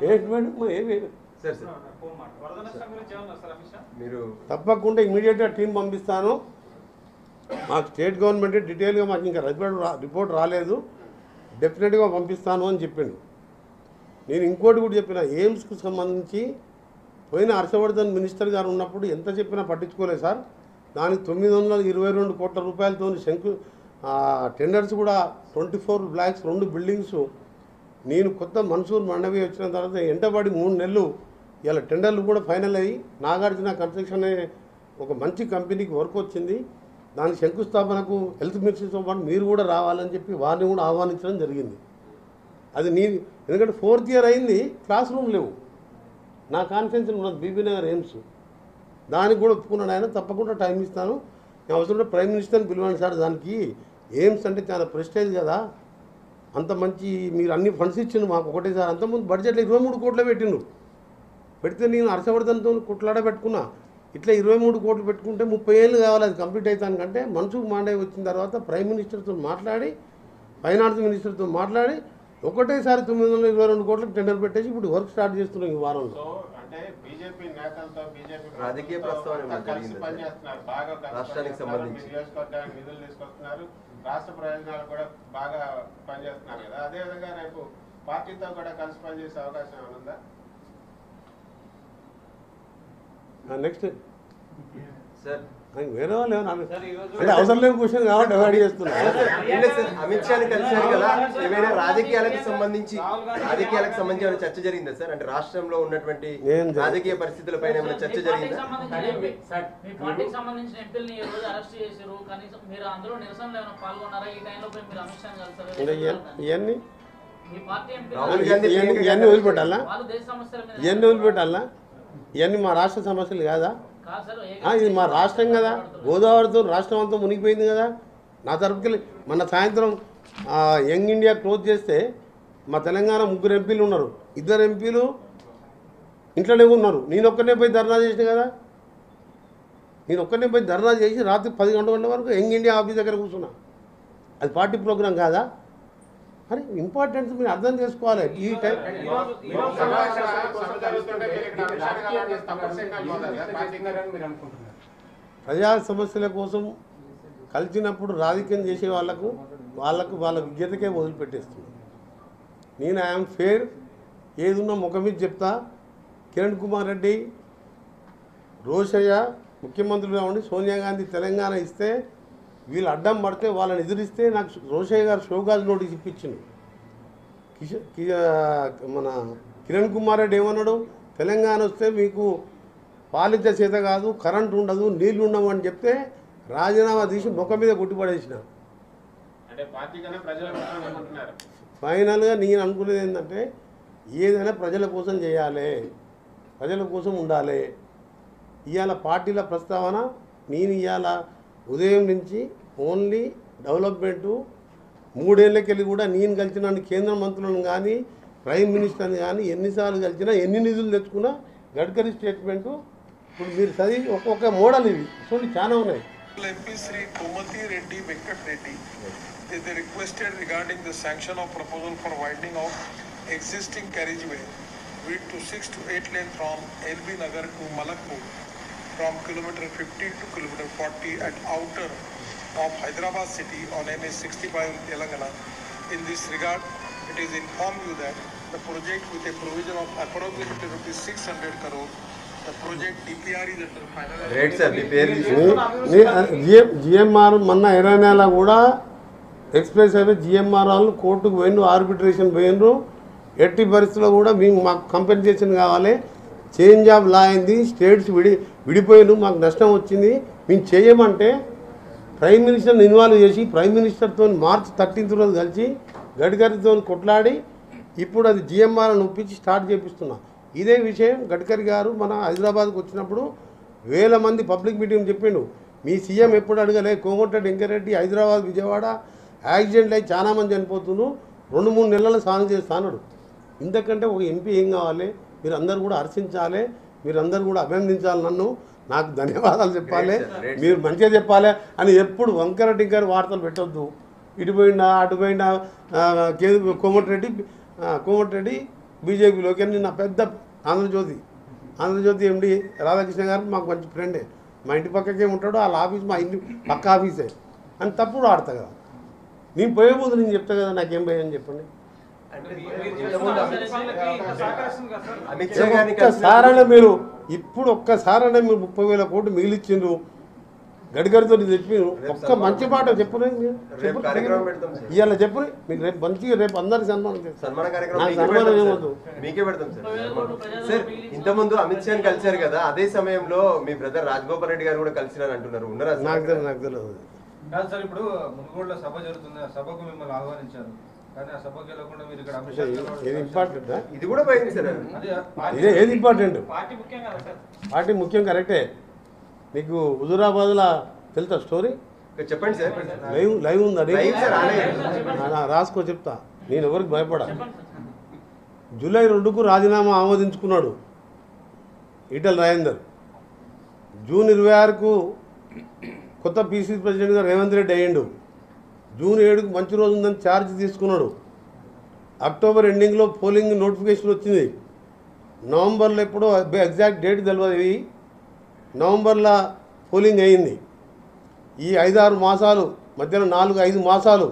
Statement మరి ఏమి sir sir వరద నష్టం గురించి ఏమన్నా సార్ అమిత్ షా మీరు తప్పకుండా ఇమీడియట్గా టీం పంపిస్తాను మాకు స్టేట్ గవర్నమెంట్ డీటెయిల్గా మాకు ఇంకా రిపోర్ట్ రా రిపోర్ట్ రాలేదు డెఫినెట్గా పంపిస్తాను అని చెప్పిండు నేను ఇంకోటి కూడా చెప్పిన ఎయిమ్స్కి సంబంధించి పోయిన హర్షవర్ధన్ మినిస్టర్ గారు ఉన్నప్పుడు ఎంత చెప్పినా పట్టించుకోలేదు సార్ దానికి తొమ్మిది వందల ఇరవై రెండు కోట్ల రూపాయలతో శంకు ఆ, టెండర్స్ కూడా ట్వంటీ ఫోర్ బ్లాక్స్ రెండు బిల్డింగ్స్ నేను కొత్త మన్సూర్ మండవి వచ్చిన తర్వాత ఎంటబడి మూడు నెలలు ఇలా టెండర్లు కూడా ఫైనల్ అయ్యి నాగార్జున కన్స్ట్రక్షన్ అనే ఒక మంచి కంపెనీకి వర్క్ వచ్చింది దాని శంకుస్థాపనకు హెల్త్ మినిస్టర్తో పాటు మీరు కూడా రావాలని చెప్పి వారిని కూడా ఆహ్వానించడం జరిగింది అది నీ ఎందుకంటే ఫోర్త్ ఇయర్ అయింది క్లాస్ రూమ్ లేవు నా కాన్ఫిడెన్స్ ఉన్నది బీబీ నగర్ ఎయిమ్స్ దానికి కూడా ఒప్పుకున్నాడు ఆయన తప్పకుండా టైం ఇస్తాను నేను అవసరం ప్రైమ్ మినిస్టర్ని పిలవండి సార్ దానికి ఎయిమ్స్ అంటే చాలా ప్రెస్టేజ్ కదా అంత మంచి మీరు అన్ని ఫండ్స్ ఇచ్చిండు మాకు ఒకటేసారి అంతకుముందు బడ్జెట్లో ఇరవై మూడు కోట్లే పెట్టిండు పెడితే నేను హర్షవర్ధన్తో కొట్లాడ పెట్టుకున్నా ఇట్లా ఇరవై మూడు కోట్లు పెట్టుకుంటే ముప్పై ఏళ్ళు కావాలి అది కంప్లీట్ అవుతానికంటే మనసుకు మాండే వచ్చిన తర్వాత ప్రైమ్ మినిస్టర్తో మాట్లాడి ఫైనాన్స్ మినిస్టర్తో మాట్లాడి ఒకటేసారి తొమ్మిది వందల ఇరవై రెండు కోట్లకు టెండర్ పెట్టేసి ఇప్పుడు వర్క్ స్టార్ట్ చేస్తున్నాం ఈ వారంలో సో అంటే బీజేపీ నేతలతో బీజేపీ రాజకీయ ప్రస్తావన ఏమైనా కలిసి జరిగిందా? పనిచేస్తున్నారు బాగా కలిసి రాష్ట్రానికి పనిచేస్తున్నారు. సంబంధించి. మీ నియోజకవర్గానికి నిధులు తీసుకొస్తున్నారు రాష్ట్ర ప్రయోజనాలు కూడా బాగా పనిచేస్తున్నారు కదా అదే విధంగా రేపు పార్టీతో కూడా కలిసి పనిచేసే అవకాశం ఏమైనా ఉందా నెక్స్ట్ సార్ వేరే వాళ్ళు ఏమన్నా అడగ- సార్, ఈరోజు- అంటే అవసరం లేని క్వశ్చన్ కాబట్టి అవాయిడ్ చేస్తున్నా ఏం లేదు సార్ అమిత్ షాని కలిశారు కదా ఏమైనా రాజకీయాలకు సంబంధించి రాజకీయాలకు సంబంధించి ఏమైనా చర్చ జరిగిందా సార్ అంటే రాష్ట్రంలో ఉన్నటువంటి ఏం జరగ- రాజకీయ పరిస్థితులపై ఏమైనా చర్చ మీ పార్టీకి జరిగిందా సంబంధించిన ఎంపీ- మీ పార్టీకి సంబంధించిన ఎంపీలని ఈ రోజు అరెస్ట్ చేశారు కనీసం మీరు అందులో నిరసనలో ఏమైనా పాల్గొన్నారా ఈ టైంలో పోయి మీరు అమిత్ షాని ఇంకా కలిసారు ఇవన్నీ- ఇవన్నీ మీ పార్టీ ఎంపీ రాహుల్ గాంధీ ఇవన్నీ ప్రియాంక ఇవన్నీ గాంధీ వదిలిపెట్టాలా వాళ్ళు దేశ సమస్యల మీద ఇవన్నీ వదిలిపెట్టాలా ఇవన్నీ మా రాష్ట్ర సమస్యలు కాదా కాదు సార్ ఏ- ఆ, ఇది మా రాష్ట్రం కదా గోదావరితో రాష్ట్రం అంతా మునిగిపోయింది కదా నా తరపుకెళ్ళి మొన్న సాయంత్రం ఆ, యంగ్ ఇండియా క్లోజ్ చేస్తే మా తెలంగాణ ముగ్గురు ఎంపీలు ఉన్నారు ఇద్దరు ఎంపీలు ఇంట్లోనే ఉన్నారు నేను ఒక్కనే పోయి ధర్నా చేసిన కదా నేను ఒక్కనే పోయి ధర్నా చేసి రాత్రి పది గంటల గంటల వరకు యంగ్ ఇండియా ఆఫీస్ దగ్గర కూర్చున్నా అది పార్టీ ప్రోగ్రాం కాదా మరి ఇంపార్టెన్స్ మీరు అర్థం చేసుకోవాలి ఈ టైం ఈరోజు ఈరోజు సభ సమావేశం సభ జరుగుతుంటే మీరు ఇక్కడ అమిత్ షాని కలవడం తప్పనిసరిగా పోదా సార్? పార్టీ మీరు అనుకుంటున్నారు ప్రజా సమస్యల కోసం కలిసినప్పుడు రాజకీయం చేసే వాళ్ళకు వాళ్ళకు వాళ్ళ విజ్ఞతకే వదిలిపెట్టేస్తుంది నేను ఐఎమ్ ఫేర్ ఏదున్నా ముఖం మీద చెప్తా కిరణ్ కుమార్ రెడ్డి రోషయ్య ముఖ్యమంత్రిగా ఉండి సోనియా గాంధీ తెలంగాణ ఇస్తే వీళ్ళు అడ్డం పడితే వాళ్ళని ఎదిరిస్తే నాకు రోషయ్య గారు షోగాజ్ నోటీస్ ఇప్పించింది కిష కి- మన కిరణ్ కుమార్ రెడ్డి ఏమన్నాడు తెలంగాణ వస్తే మీకు పాలించే చేత కాదు కరెంట్ ఉండదు నీళ్లు ఉండవు అని చెప్తే రాజీనామా తీసి ముఖం మీద కొట్టిపడేసిన అంటే పార్టీ కన్నా ప్రజల కోసం అనుకుంటున్నారు ఫైనల్గా నేను అనుకునేది ఏంటంటే ఏదైనా ప్రజల కోసం చేయాలి ప్రజల కోసం ఉండాలి ఇవాళ పార్టీల ప్రస్తావన నేను ఇవాళ ఉదయం నుంచి ఓన్లీ డెవలప్మెంటు మూడేళ్ళకెళ్ళి కూడా నేను కలిసిన కేంద్ర మంత్రులను కానీ ప్రైమ్ మినిస్టర్ని కానీ ఎన్నిసార్లు కలిసినా ఎన్ని నిధులు తెచ్చుకున్నా గడ్కరీ స్టేట్మెంటు ఇప్పుడు మీరు చదివి ఒక్కొక్క మోడల్ ఇవి చూడండి చాలా ఉన్నాయి MP Sri Komati Reddy Venkat Reddy is they requested regarding the sanction of proposal for widening of existing carriageway width to six to eight lane from LB Nagar to Malakpur from kilometer fifty to kilometer forty at outer of Hyderabad city on NH sixty-five in Telangana. In this regard, it is informed you that the project with a provision of approximately rupees six hundred crore, the project DPR is under final. Rate sir మీ పేరు తీసి GM GMR మొన్న ఇరవై నెల కూడా express highway GMR వాళ్ళు కోర్టుకు పోయిండ్రు ఆర్బిట్రేషన్ పోయిండ్రు ఎట్టి పరిస్థితుల్లో కూడా మేము మాకు కంపెన్సేషన్ కావాలి చేంజ్ ఆఫ్ లా అయింది స్టేట్స్ విడి విడిపోయిన మాకు నష్టం వచ్చింది మేము చేయమంటే ప్రైమ్ మినిస్టర్ని ఇన్వాల్వ్ చేసి ప్రైమ్ మినిస్టర్తో మార్చ్ థర్టీన్త్ రోజు కలిసి గడ్కరీతో కొట్లాడి ఇప్పుడు అది జిఎంఆర్ అని ఒప్పించి స్టార్ట్ చేపిస్తున్నా ఇదే విషయం గడ్కరీ గారు మన హైదరాబాద్కి వచ్చినప్పుడు వేల మంది పబ్లిక్ మీటింగ్ చెప్పిండు మీ సీఎం ఎప్పుడు అడగలే కోమటిరెడ్డి వెంకరెడ్డి హైదరాబాద్ విజయవాడ యాక్సిడెంట్లు అయి చాలా మంది చనిపోతున్నారు రెండు మూడు నెలలు స్నానం చేస్తానడు ఇంతకంటే ఒక ఎంపీ ఏం కావాలి మీరు అందరు కూడా హర్షించాలి మీరు అందరు కూడా అభినందించాలి నన్ను నాకు ధన్యవాదాలు చెప్పాలి Great sir, great మీరు మంచిగా చెప్పాలి అని ఎప్పుడు వంకర టింకర వార్తలు పెట్టొద్దు ఇటు పోయిందా అటు పోయిందా ఆ, కేదు కోమటిరెడ్డి ఆ, కోమటిరెడ్డి బీజేపీలోకి అని నా పెద్ద ఆంధ్రజ్యోతి ఆంధ్రజ్యోతి ఎండి రాధాకృష్ణ గారు మాకు మంచి ఫ్రెండే మా ఇంటి పక్కకే ఉంటాడు వాళ్ళ ఆఫీస్ మా ఇంటి పక్క ఆఫీసే అని తప్పుడు ఆడతా కదా నేను పోయే ముందు నేను చెప్తా కదా నాకేం భయం అని చెప్పండి అంటే మీరు- మీరు ఇంతకుముందు చేస్తున్న అమిత్ పనులకి ఇంత సహకరిస్తుంది కదా సార్ అమిత్ షా గారిని ఒక్కసారైనా మీరు ఇప్పుడు ఒక్కసారైనా మీరు ముప్పై వేల కోట్లు మిగిలిచ్చిండ్రు గడిగడితో చెప్పి ఒక్క మంచి మాట చెప్పు రేపు కార్యక్రమం పెడతాం సార్ ఇవాళ చెప్పు మీకు రేపు మంచిగా రేపు అందరికి సన్మానం చేస్తాను సన్మాన కార్యక్రమం నాకు మీకే సన్మానం పెడతాం ఏమొద్దు. సార్. మీకే పెడతాం సార్ ముప్పై వేల కోట్లు ప్రజలకు సార్ మిగిలించిన ఇంతకుముందు అమిత్ షాని కలిశారు కదా అదే సమయంలో మీ బ్రదర్ రాజగోపాల్ రెడ్డి గారు కూడా కలిసినారు అంటున్నారు ఉన్నారా సార్? నాకు తెలియదు నాకు తెలియదు కాదు సార్ ఇప్పుడు మునుగోడులో సభ జరుగుతుంది ఆ సభకు మిమ్మల్ని ఆహ్వానించారు కానీ ఆ సభకు వెళ్ళకుండా మీరు ఇక్కడ అమిత్ షా గారు- ఏది ఇంపార్టెంట్ ఇది కూడా పోయింది సార్ అదే ఇదే ఏది ఇంపార్టెంట్ పార్టీ ముఖ్యం కదా సార్ పార్టీ ముఖ్యం కరెక్టే నీకు హుజురాబాద్లో తెలుసా స్టోరీ ఇక చెప్పండి సార్ లైవ్ లైవ్ ఉందని లైవ్ సార్ ఆనే రాసుకో చెప్తా నేను ఎవరికి భయపడా జూలై రెండుకు రాజీనామా ఆమోదించుకున్నాడు ఈటల రాజేందర్ జూన్ ఇరవై ఆరుకు కొత్త పీసీసీ ప్రెసిడెంట్గా రేవంత్ రెడ్డి అయ్యిండు జూన్ ఏడుకు మంచి రోజు ఉందని ఛార్జ్ తీసుకున్నాడు అక్టోబర్ ఎండింగ్లో పోలింగ్ నోటిఫికేషన్ వచ్చింది నవంబర్లో ఎప్పుడో ఎగ్జాక్ట్ డేట్ తెలియదు ఇవి నవంబర్లో పోలింగ్ అయింది ఈ ఐదారు మాసాలు మధ్యలో నాలుగు ఐదు మాసాలు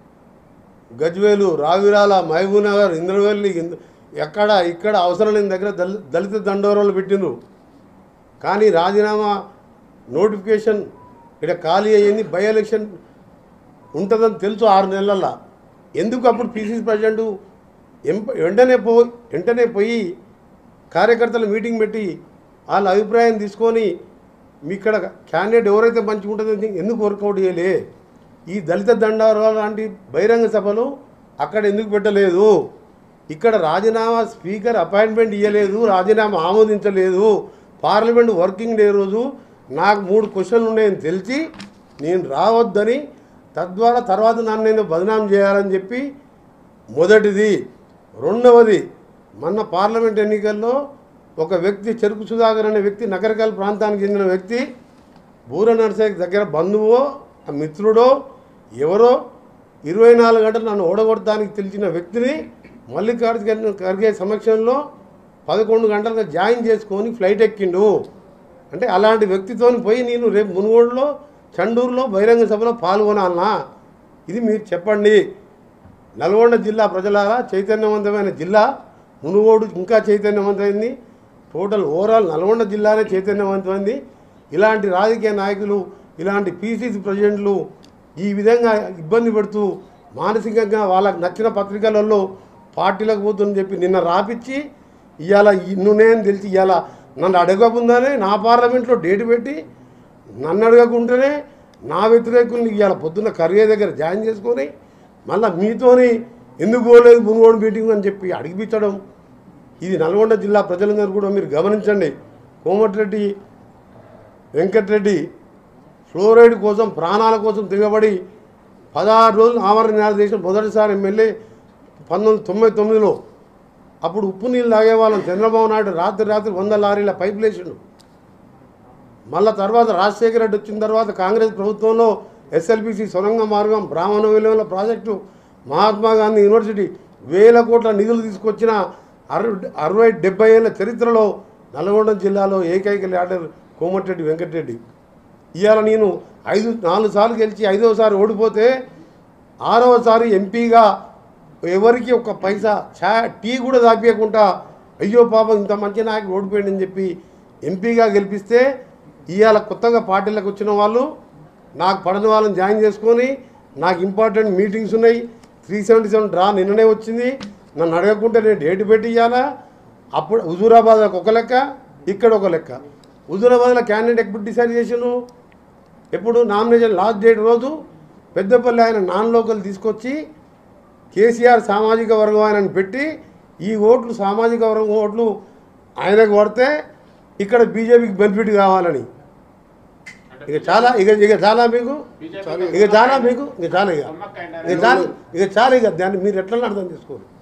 గజ్వేలు రావిరాల మహబూబ్నగర్ ఇంద్రవెల్లి ఇంద- ఎక్కడ ఇక్కడ అవసరం లేని దగ్గర దళ దళిత దండోరాలు పెట్టిండ్రు కానీ రాజీనామా నోటిఫికేషన్ ఇక్కడ ఖాళీ అయ్యింది బై ఎలక్షన్ ఉంటుందని తెలుసు ఆరు నెలల్లో ఎందుకు అప్పుడు పీసీసీ ప్రెసిడెంట్ ఎంప- వెంటనే పో వెంటనే పోయి కార్యకర్తల మీటింగ్ పెట్టి వాళ్ళ అభిప్రాయం తీసుకొని మీ ఇక్కడ క్యాండిడేట్ ఎవరైతే మంచిగా ఉంటుందో ఎందుకు వర్కౌట్ చేయలే ఈ దళిత దండారా లాంటి బహిరంగ సభలు అక్కడ ఎందుకు పెట్టలేదు ఇక్కడ రాజీనామా స్పీకర్ అపాయింట్మెంట్ ఇవ్వలేదు రాజీనామా ఆమోదించలేదు పార్లమెంట్ వర్కింగ్ డే రోజు నాకు మూడు క్వశ్చన్లు ఉన్నాయని తెలిసి నేను రావద్దని తద్వారా తర్వాత నన్ను నేను బదనాం చేయాలని చెప్పి మొదటిది రెండవది మొన్న పార్లమెంట్ ఎన్నికల్లో ఒక వ్యక్తి చెరుకు సుధాకర్ అనే వ్యక్తి నగరకాల ప్రాంతానికి చెందిన వ్యక్తి బూర నర్సయ్య దగ్గర బంధువో ఆ మిత్రుడో ఎవరో ఇరవై నాలుగు గంటలు నన్ను ఓడగొడటానికి తెలిసిన వ్యక్తిని మల్లికార్జున ఖర్గే సమక్షంలో పదకొండు గంటలుగా జాయిన్ చేసుకొని ఫ్లైట్ ఎక్కిండు అంటే అలాంటి వ్యక్తితో పోయి నేను రేపు మునుగోడులో చండూరులో బహిరంగ సభలో పాల్గొనాలనా ఇది మీరు చెప్పండి నల్గొండ జిల్లా ప్రజలారా చైతన్యవంతమైన జిల్లా మునుగోడు ఇంకా చైతన్యవంతమైంది టోటల్ ఓవరాల్ నల్గొండ జిల్లానే చైతన్యవంతమైంది ఇలాంటి రాజకీయ నాయకులు ఇలాంటి పీసీసీ ప్రెసిడెంట్లు ఈ విధంగా ఇబ్బంది పెడుతూ మానసికంగా వాళ్ళకి నచ్చిన పత్రికలలో పార్టీలకు పోతుందని చెప్పి నిన్న రాపిచ్చి ఇవాళ ఇన్నునే అని తెలిసి ఇవాళ నన్ను అడగకుండానే నా పార్లమెంట్లో డేట్ పెట్టి నన్ను అడగకుండానే నా వ్యతిరేకుల్ని ఇవాళ పొద్దున్న కరిగే దగ్గర జాయిన్ చేసుకొని మళ్ళీ మీతోని ఎందుకు పోలేదు మునుగోడు మీటింగ్ అని చెప్పి అడిగిపించడం ఇది నల్గొండ జిల్లా ప్రజలందరూ కూడా మీరు గమనించండి కోమటిరెడ్డి వెంకటరెడ్డి ఫ్లోరైడ్ కోసం ప్రాణాల కోసం దిగబడి పదహారు రోజులు ఆమరణ నిరాహార చేసిన మొదటిసారి ఎమ్మెల్యే పంతొమ్మిది తొంభై తొమ్మిదిలో అప్పుడు ఉప్పు నీళ్ళు తాగేవాళ్ళం చంద్రబాబు నాయుడు రాత్రి రాత్రి వంద లారీల పైపులు వేసిండు మళ్ళా తర్వాత రాజశేఖర రెడ్డి వచ్చిన తర్వాత కాంగ్రెస్ ప్రభుత్వంలో ఎస్ఎల్బిసి సొరంగ మార్గం బ్రాహ్మణ విలువల ప్రాజెక్టు మహాత్మా గాంధీ యూనివర్సిటీ వేల కోట్ల నిధులు తీసుకొచ్చిన అరవై అరవై డెబ్బై ఏళ్ళ చరిత్రలో నల్గొండ జిల్లాలో ఏకైక లీడర్ కోమటిరెడ్డి వెంకటరెడ్డి ఇవాళ నేను ఐదు నాలుగు సార్లు గెలిచి ఐదవసారి ఓడిపోతే ఆరవసారి ఎంపీగా ఎవరికి ఒక పైసా చా టీ కూడా దాపియకుండా అయ్యో పాపం ఇంత మంచి నాయకుడు ఓడిపోయాడని చెప్పి ఎంపీగా గెలిపిస్తే ఇవాళ కొత్తగా పార్టీలకు వచ్చిన వాళ్ళు నాకు పడని వాళ్ళని జాయిన్ చేసుకొని నాకు ఇంపార్టెంట్ మీటింగ్స్ ఉన్నాయి త్రీ సెవెంటీ సెవెన్ డ్రా నిన్ననే వచ్చింది నన్ను అడగకుంటే నేను డేట్ పెట్టి ఇవ్వాలా అప్పుడు హుజూరాబాద్ ఒక లెక్క ఇక్కడ ఒక లెక్క హుజూరాబాద్లో క్యాండిడేట్ ఎప్పుడు డిసైడ్ చేసాను ఎప్పుడు నామినేషన్ లాస్ట్ డేట్ రోజు పెద్దపల్లి ఆయన నాన్ లోకల్ తీసుకొచ్చి కేసీఆర్ సామాజిక వర్గం ఆయనను పెట్టి ఈ ఓట్లు సామాజిక వర్గం ఓట్లు ఆయనకు పడితే ఇక్కడ బీజేపీకి బెనిఫిట్ కావాలని ఇక చాలా ఇక ఇక చాలా మీకు ఇక చాలా మీకు ఇక చాలా ఇక ఇక చాలా ఇక చాలా ఇక దాన్ని మీరు ఎట్లా అర్థం చేసుకోరు